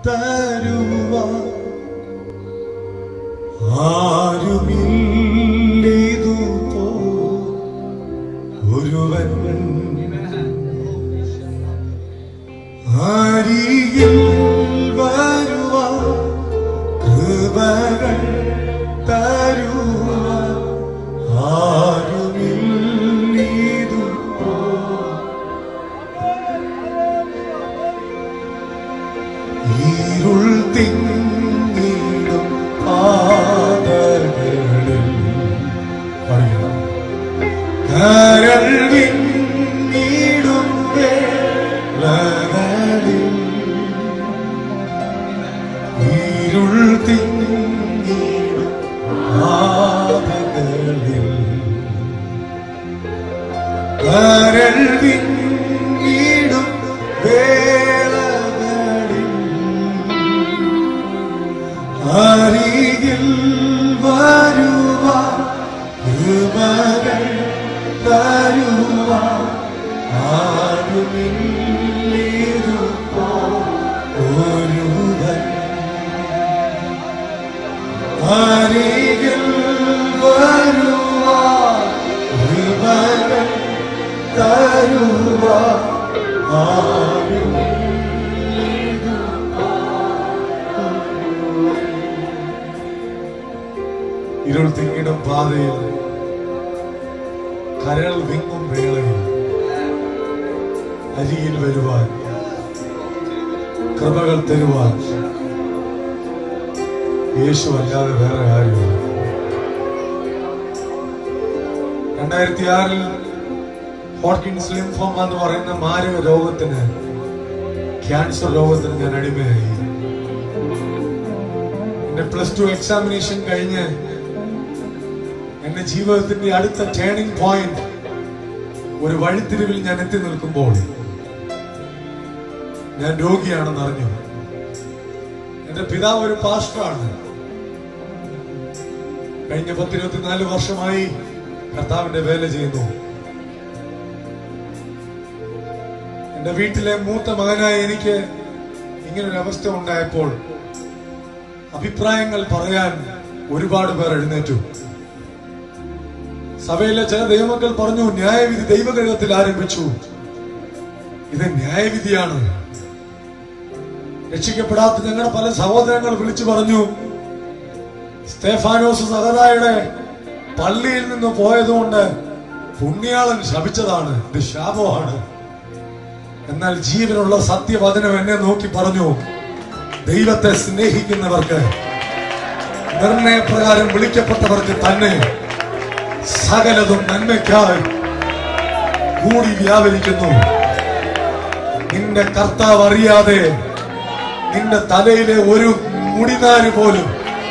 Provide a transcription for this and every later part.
തരുവാൻ ആരുമില്ലിതുപോ ഒരുവൻ അരികിൽ വരുവാൻ കൃപകൾ തരുവാൻ ആരുമില്ലിതുപോ ഇരുൾ തിങ്ങിടും പാതകളിൽ പറയാം കരൾ വിങ്ങിടും വേളകളിൽ ഇരുൾ തിങ്ങിടും പാതകളിൽ കരൾ വിങ്ങിടും വേളകളിൽ അരികിൽ വരുവാൻ കൃപകൾ തരുവാൻ ആരുമില്ലിരുപ്പോ ഒരുവൻ അരികിൽ വരുവാൻ കൃപകൾ തരുവാൻ ആരും ഇരുൾ തിങ്ങിടും പാതയിൽ കരൾ വിങ്ങും വേളയിൽ അരിയിൽ വരുവാൻ കൃപകൾ തരുവാൻ യേശു അല്ലാതെ വേറെ ആരുമില്ല രണ്ടായിരത്തി ആറിൽ ഹോട്ട്കിൻസ് ലിംഫോമ എന്ന് പറയുന്ന മാരക രോഗത്തിന് ക്യാൻസർ രോഗത്തിന് ഞാൻ അടിമയായി എന്റെ പ്ലസ് ടു എക്സാമിനേഷൻ കഴിഞ്ഞ് എന്റെ ജീവിതത്തിന്റെ അടുത്ത ടേണിംഗ് പോയിന്റ് ഒരു വഴിത്തിരിവിൽ ഞാൻ എത്തി നിൽക്കുമ്പോൾ ഞാൻ രോഗിയാണെന്ന് അറിഞ്ഞു എന്റെ പിതാവ് ഒരു പാസ്റ്ററാണ് കഴിഞ്ഞ പത്തിരുപത്തിനാല് വർഷമായി കർത്താവിന്റെ വേല ചെയ്യുന്നു എന്റെ വീട്ടിലെ മൂത്ത മകനായ എനിക്ക് ഇങ്ങനൊരു അവസ്ഥ ഉണ്ടായപ്പോൾ അഭിപ്രായങ്ങൾ പറയാൻ ഒരുപാട് പേർ എഴുന്നേറ്റു സഭയിലെ ചില ദൈവമക്കൾ പറഞ്ഞു ന്യായവിധി ദൈവഗ്രഹത്തിൽ ആരംഭിച്ചു ഇത് ന്യായവിധിയാണ് രക്ഷിക്കപ്പെടാത്ത ഞങ്ങളുടെ പല സഹോദരങ്ങൾ വിളിച്ചു പറഞ്ഞു സ്തേഫാനോസ് സഹതായുടെ പള്ളിയിൽ നിന്ന് പോയതുകൊണ്ട് പുണ്യാളൻ ശപിച്ചതാണ് ഇത് ശാപമാണ് എന്നാൽ ജീവനുള്ള സത്യവചനം എന്നെ നോക്കി പറഞ്ഞു ദൈവത്തെ സ്നേഹിക്കുന്നവർക്ക് നിർണയപ്രകാരം വിളിക്കപ്പെട്ടവർക്ക് തന്നെ സകലതും നന്മയ്ക്കായി കൂടി വ്യാപരിക്കുന്നു നിന്റെ കർത്താവ് അറിയാതെ നിന്റെ തലയിലെ ഒരു മുടിനാര് പോലും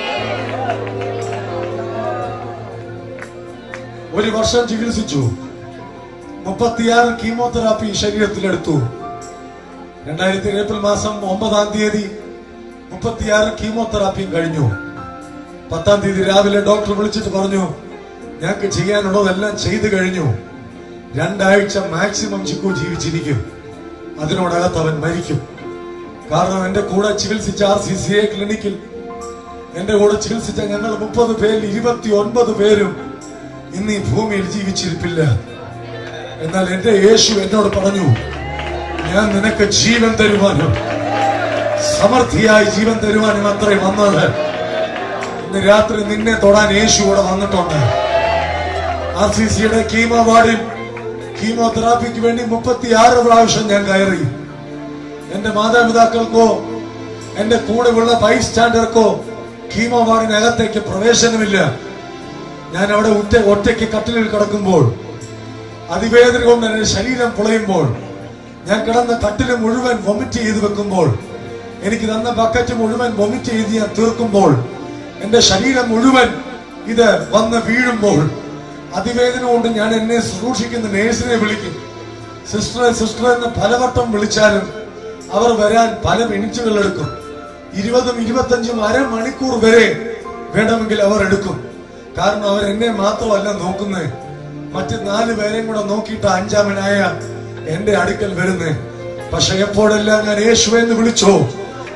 ഒരു വർഷം ചികിത്സിച്ചു മുപ്പത്തിയാറ് കീമോതെറാപ്പി ശരീരത്തിലെടുത്തു രണ്ടായിരത്തി ഏപ്രിൽ മാസം ഒമ്പതാം തീയതി മുപ്പത്തിയാറ് കീമോതെറാപ്പിയും കഴിഞ്ഞു പത്താം തീയതി രാവിലെ ഡോക്ടർ വിളിച്ചിട്ട് പറഞ്ഞു ഞങ്ങൾക്ക് ചെയ്യാനുള്ളതെല്ലാം ചെയ്തു കഴിഞ്ഞു രണ്ടാഴ്ച മാക്സിമം ചിക്കു ജീവിച്ചിരിക്കും അതിനോടകത്ത് അവൻ മരിക്കും കാരണം എന്റെ കൂടെ ചികിത്സിച്ച ആർ സി സി എ ക്ലിനിക്കിൽ എന്റെ കൂടെ ചികിത്സിച്ച ഞങ്ങൾ മുപ്പത് പേരിൽ ഇരുപത്തി ഒൻപത് പേരും ഇന്ന് ഈ ഭൂമിയിൽ ജീവിച്ചിരിപ്പില്ല എന്നാൽ എന്റെ യേശു എന്നോട് പറഞ്ഞു ഞാൻ നിനക്ക് ജീവൻ തരുവാനും സമൃദ്ധിയായി ജീവൻ തരുവാനും അത്രേ വന്നത് ഇന്ന് രാത്രി നിന്നെ തൊടാൻ യേശു കൂടെ വന്നിട്ടുണ്ട് ആർ സി സിയുടെ കീമോ വാർഡിൽ കീമോതെറാപ്പിക്ക് വേണ്ടി മുപ്പത്തിയാറ് പ്രാവശ്യം ഞാൻ കയറി എന്റെ മാതാപിതാക്കൾക്കോ എന്റെ കൂടെയുള്ള ബൈ സ്റ്റാൻഡർക്കോ കീമോ വാർഡിനകത്തേക്ക് പ്രവേശനമില്ല ഞാൻ അവിടെ ഒറ്റ ഒറ്റയ്ക്ക് കട്ടിലിൽ കിടക്കുമ്പോൾ അതിവേദന കൊണ്ട് എന്റെ ശരീരം പൊളയുമ്പോൾ ഞാൻ കിടന്ന കട്ടില് മുഴുവൻ വൊമിറ്റ് ചെയ്ത് വെക്കുമ്പോൾ എനിക്ക് തന്ന ബക്കറ്റ് മുഴുവൻ വൊമിറ്റ് ചെയ്ത് ഞാൻ തീർക്കുമ്പോൾ എന്റെ ശരീരം മുഴുവൻ ഇത് വന്ന് വീഴുമ്പോൾ അതിവേദന കൊണ്ട് ഞാൻ എന്നെ ശുശ്രൂഷിക്കുന്ന നേഴ്സിനെ വിളിക്കും സിസ്റ്ററെ സിസ്റ്റർ എന്ന് പലവട്ടം വിളിച്ചാലും അവർ വരാൻ പല മിനിറ്റുകൾ എടുക്കും ഇരുപതും ഇരുപത്തഞ്ചും അരമണിക്കൂർ വരെ വേണമെങ്കിൽ അവർ എടുക്കും കാരണം അവർ എന്നെ മാത്രമല്ല നോക്കുന്നേ മറ്റ് നാല് പേരെയും കൂടെ നോക്കിയിട്ട് അഞ്ചാമനായ എന്റെ അടുക്കൽ വരുന്നേ പക്ഷെ എപ്പോഴെല്ലാം ഞാൻ യേശു എന്ന് വിളിച്ചോ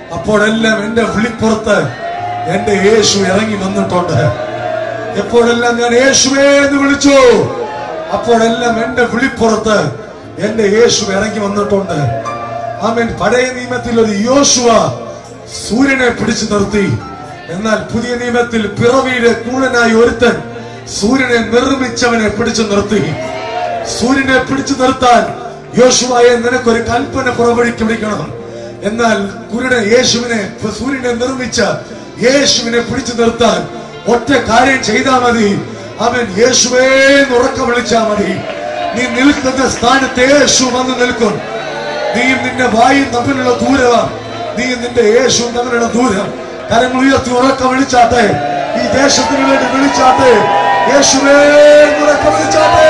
അപ്പോഴെല്ലാം എന്റെ വിളിപ്പുറത്ത് എന്റെ യേശു ഇറങ്ങി വന്നിട്ടുണ്ട് എപ്പോഴെല്ലാം ഞാൻ യേശുവേ എന്ന് വിളിച്ചു അപ്പോഴെല്ലാം എന്റെ വിളിപ്പുറത്ത് എന്റെ യേശു ഇറങ്ങി വന്നിട്ടുണ്ട് ആമേൻ പഴയ നിയമത്തിൽ ഒരു യോശുവ സൂര്യനെ പിടിച്ചു നിർത്തി എന്നാൽ പുതിയ നിയമത്തിൽ പിറവിയുടെ കൂടനായി ഒരുത്തൻ സൂര്യനെ നിർമ്മിച്ചവനെ പിടിച്ചു നിർത്തി സൂര്യനെ പിടിച്ചു നിർത്താൻ യോശുവായെ നിനക്കൊരു കൽപ്പന പുറവഴിക്ക് വിളിക്കണം എന്നാൽ കുരുടൻ യേശുവിനെ സൂര്യനെ നിർമ്മിച്ച യേശുവിനെ പിടിച്ചു നിർത്താൻ ഒറ്റ കാര്യം ചെയ്താൽ മതി അവൻ യേശുവേ എന്ന് ഉറക്കം വിളിച്ചാൽ മതി നീ നിൽക്കുന്ന സ്ഥാനത്ത് യേശു വന്ന് നിൽക്കും നീയും നിന്റെ വായും തമ്മിലുള്ള ദൂരമാണ് നീയും നിന്റെ യേശുവും തമ്മിലുള്ള ദൂരം കരങ്ങൾ ഉയർത്തി ഉറക്കം വിളിച്ചാട്ടെ ഈ ദേശത്തിന് വേണ്ടി വിളിച്ചാട്ടെ യേശുവേ എന്ന് ഉറക്കം വിളിച്ചാട്ടെ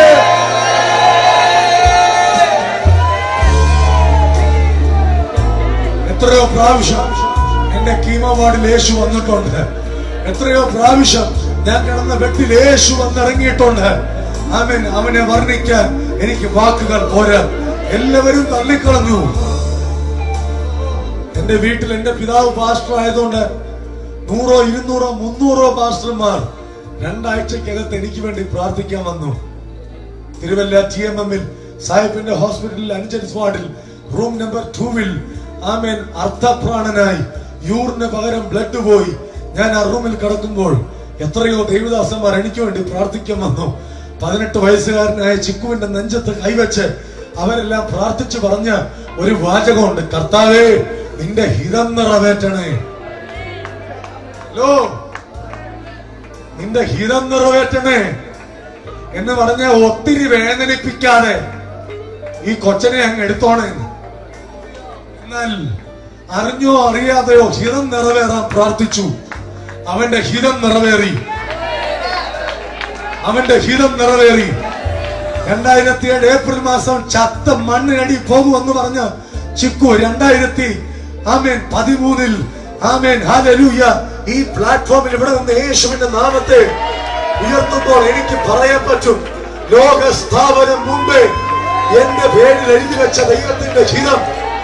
എത്രയോ പ്രാവശ്യം എന്റെ കീമോ വാർഡിൽ യേശു വന്നിട്ടുണ്ട് എത്രയോ പ്രാവശ്യം ഞാൻ കിടന്ന വെട്ടിൽ യേശു വന്നിറങ്ങിയിട്ടുണ്ട് അവൻ അവനെ വർണ്ണിക്കാൻ എനിക്ക് വാക്കുകൾ പോരാ എല്ലാവരും തള്ളിക്കളഞ്ഞു എന്റെ വീട്ടിൽ എന്റെ പിതാവ് പാസ്റ്റർ ആയതുകൊണ്ട് നൂറോ ഇരുന്നൂറോ മുന്നൂറോ പാസ്റ്റർമാർ രണ്ടാഴ്ചക്കകത്ത് എനിക്ക് വേണ്ടി പ്രാർത്ഥിക്കാൻ വന്നു തിരുവല്ല ടി എം എമ്മിൽ സാഹിബിന്റെ ഹോസ്പിറ്റലിൽ അഞ്ചൻസ് വാർഡിൽ റൂം നമ്പർ ടൂവിൽ ആമേൻ അർദ്ധപ്രാണനായി യൂറിന് പകരം ബ്ലഡ് പോയി ഞാൻ ആ റൂമിൽ കിടക്കുമ്പോൾ എത്രയോ ദൈവദാസന്മാർ എനിക്ക് വേണ്ടി പ്രാർത്ഥിക്കാൻ വന്നു പതിനെട്ട് വയസ്സുകാരനായ ചിക്കുവിന്റെ നെഞ്ചത്ത് കൈവച്ച് അവരെല്ലാം പ്രാർത്ഥിച്ചു പറഞ്ഞ ഒരു വാചകമുണ്ട് കർത്താവേ നിന്റെ ഹിതം നിറവേറ്റണേ ഹലോ നിന്റെ ഹിതം നിറവേറ്റണേ എന്ന് പറഞ്ഞ ഒത്തിരി വേദനിപ്പിക്കാതെ ഈ കൊച്ചനെ അങ്ങ് എടുത്തോണേ എന്ന്. എന്നാൽ അറിഞ്ഞോ അറിയാതെയോ ഹിതം നിറവേറാൻ പ്രാർത്ഥിച്ചു അവന്റെ ഹിതം നിറവേറി അവന്റെ ഹിതം നിറവേറി രണ്ടായിരത്തി ഏഴ് ഏപ്രിൽ മാസം ചത്ത മണ്ണിനടി പോകുമെന്ന് പറഞ്ഞ ചിക്കു രണ്ടായിരത്തി ആമേൻ പതിമൂന്നിൽ ആമേൻ ഹാലലൂയ ഈ പ്ലാറ്റ്ഫോമിൽ ഇവിടെ നിന്ന് യേശുവിന്റെ നാമത്തെ ഉയർത്തുമ്പോൾ എനിക്ക് പറയാൻ പറ്റും ലോക സ്ഥാപനം മുമ്പേ എന്റെ പേരിൽ എഴുതി വെച്ച ദൈവത്തിന്റെ ഹിതം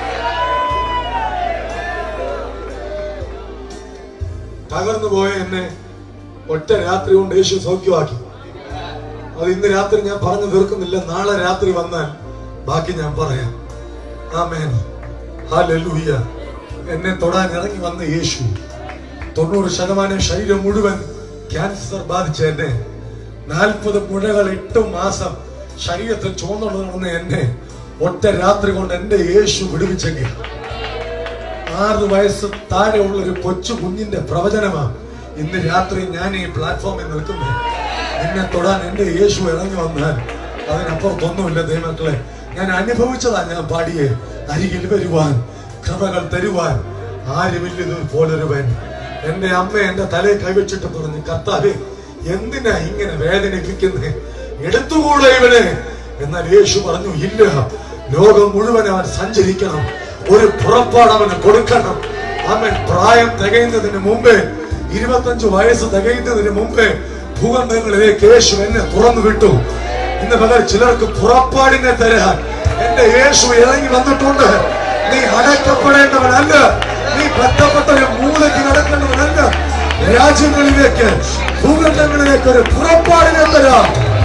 തകർന്നു പോയ എന്നെ ഒറ്റ രാത്രി കൊണ്ട് യേശു സൗഖ്യമാക്കി അത് ഇന്ന് രാത്രി ഞാൻ പറഞ്ഞു തീർക്കുന്നില്ല നാളെ രാത്രി വന്നാൽ ബാക്കി ഞാൻ പറയാം ആമേൻ ഹല്ലേലൂയ എന്നെ തൊടാൻ ഇറങ്ങി വന്ന യേശു തൊണ്ണൂറ് ശതമാനം ശരീരം മുഴുവൻ ക്യാൻസർ ബാധിച്ച എന്നെ നാൽപ്പത് മുഴകൾ എട്ട് മാസം ശരീരത്തിൽ ചുവന്നുകൊണ്ട് നടന്ന എന്നെ ഒറ്റ രാത്രി കൊണ്ട് എന്റെ യേശു വിടുവിച്ചെങ്കിൽ ആറ് വയസ്സ് താഴെയുള്ള ഒരു കൊച്ചു കുഞ്ഞിന്റെ പ്രവചനമാണ് ഇന്ന് രാത്രി ഞാൻ ഈ പ്ലാറ്റ്ഫോമിൽ നിൽക്കുന്നത് എന്നെ തൊടാൻ എന്റെ യേശു ഇറങ്ങി വന്നാൽ അതിനപ്പുറത്തൊന്നുമില്ല ദൈവമക്കളെ ഞാൻ അനുഭവിച്ചതാ ഞാൻ പാടിയെ അരികിൽ വരുവാൻ കൃപകൾ തരുവാൻ ആരുമില്ലത് പോലൊരുവൻ എന്റെ അമ്മ എന്റെ തലയെ കൈവച്ചിട്ട് പറഞ്ഞു കർത്താവേ എന്തിനാ ഇങ്ങനെ വേദനിപ്പിക്കുന്നേ എടുത്തുകൂടെ ഇവനെ എന്നാൽ യേശു പറഞ്ഞു ഇല്ല ലോകം മുഴുവൻ അവൻ സഞ്ചരിക്കണം ഒരു പുറപ്പാട് അവന് കൊടുക്കണം അവൻ പ്രായം തികയുന്നതിന് മുമ്പേ ഇരുപത്തഞ്ചു വയസ്സ് തികയുന്നതിന് മുമ്പേ ഭൂഖണ്ഡങ്ങളിലേക്ക് യേശു എന്നെ തുറന്നു വിട്ടു ഇന്ന് പകൽ ചിലർക്ക് പുറപ്പാടിനെ തരാൻ എന്റെ യേശു ഇറങ്ങി വന്നിട്ടുണ്ട് നീ അടക്കപ്പെടേണ്ടവനല്ല നീ ബന്ധപ്പെട്ട ഒരു മൂലയ്ക്ക് നടക്കേണ്ടവനല്ല രാജ്യങ്ങളിലേക്ക് ഭൂഖണ്ഡങ്ങളിലേക്ക് ഒരു പുറപ്പാടിനെ തരാം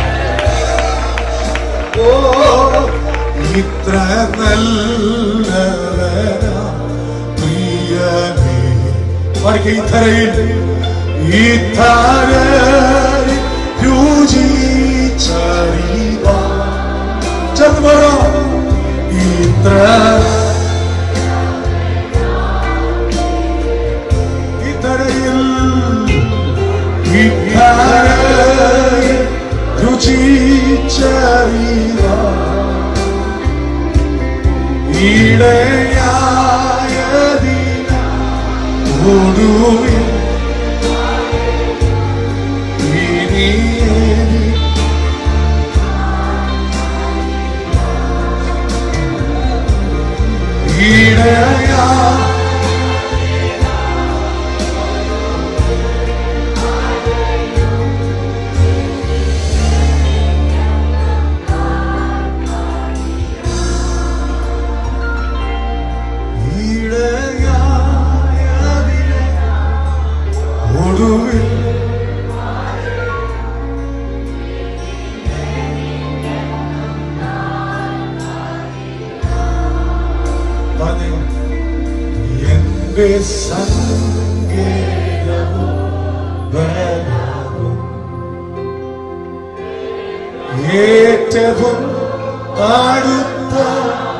ഓ ഇത്ര നല്ലവനാ പ്രിയനേ പാടിക്ക ഈ ധരയിൽ ഈ ധരയിൽ രുചിച്ചറിവ ചേർന്ന് പറ ഇത്ര ഈ ധരയിൽ ഈ ധരയിൽ രുചിച്ചറിവ ഇടയായതിന ഒടുവിൽ ഇനി എനിക്ക് ഇടയാ ഇടയാ എന്റെ സങ്കേതവും ബലവും ഏറ്റവും അടുത്ത